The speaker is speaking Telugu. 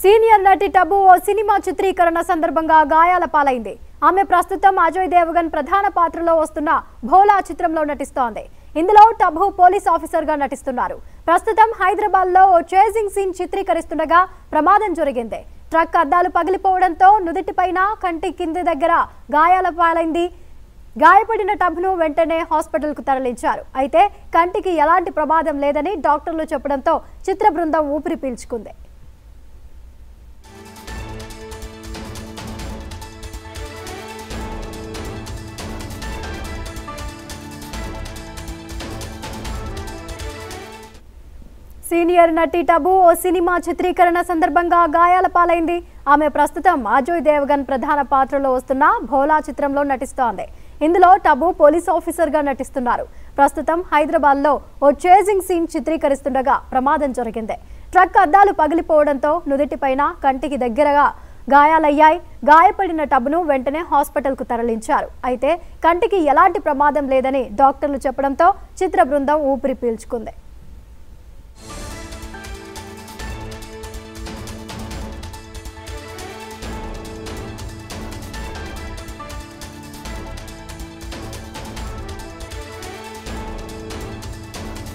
సీనియర్ నటి టబు ఓ సినిమా చిత్రీకరణ సందర్భంగా గాయాల పాలైంది ఆమె ప్రస్తుతం అజయ్ దేవగన్ ప్రధాన పాత్రలో వస్తున్న భోలా చిత్రంలో నటిస్తోంది ఇందులో టబు పోలీస్ ఆఫీసర్ గా నటిస్తున్నారు ప్రస్తుతం హైదరాబాద్ లో ఓ చేజింగ్ సీన్ చిత్రీకరిస్తుండగా ప్రమాదం జరిగింది ట్రక్ అద్దాలు పగిలిపోవడంతో నుదిటిపైన కంటి కింది దగ్గర గాయాల పాలైంది గాయపడిన టబ్ను వెంటనే హాస్పిటల్కు తరలించారు అయితే కంటికి ఎలాంటి ప్రమాదం లేదని డాక్టర్లు చెప్పడంతో చిత్ర బృందం ఊపిరి పీల్చుకుంది సీనియర్ నటి టబు ఓ సినిమా చిత్రీకరణ సందర్భంగా గాయాల పాలైంది ఆమె ప్రస్తుతం అజయ్ దేవగన్ ప్రధాన పాత్రలో వస్తున్న భోలా చిత్రంలో నటిస్తోంది ఇందులో టబు పోలీస్ ఆఫీసర్ గా నటిస్తున్నారు ప్రస్తుతం హైదరాబాద్ లో ఓ చేజింగ్ సీన్ చిత్రీకరిస్తుండగా ప్రమాదం జరిగింది ట్రక్ అద్దాలు పగిలిపోవడంతో నుదిటిపైన కంటికి దగ్గరగా గాయాలయ్యాయి గాయపడిన టబ్ను వెంటనే హాస్పిటల్కు తరలించారు అయితే కంటికి ఎలాంటి ప్రమాదం లేదని డాక్టర్లు చెప్పడంతో చిత్ర బృందం ఊపిరి పీల్చుకుంది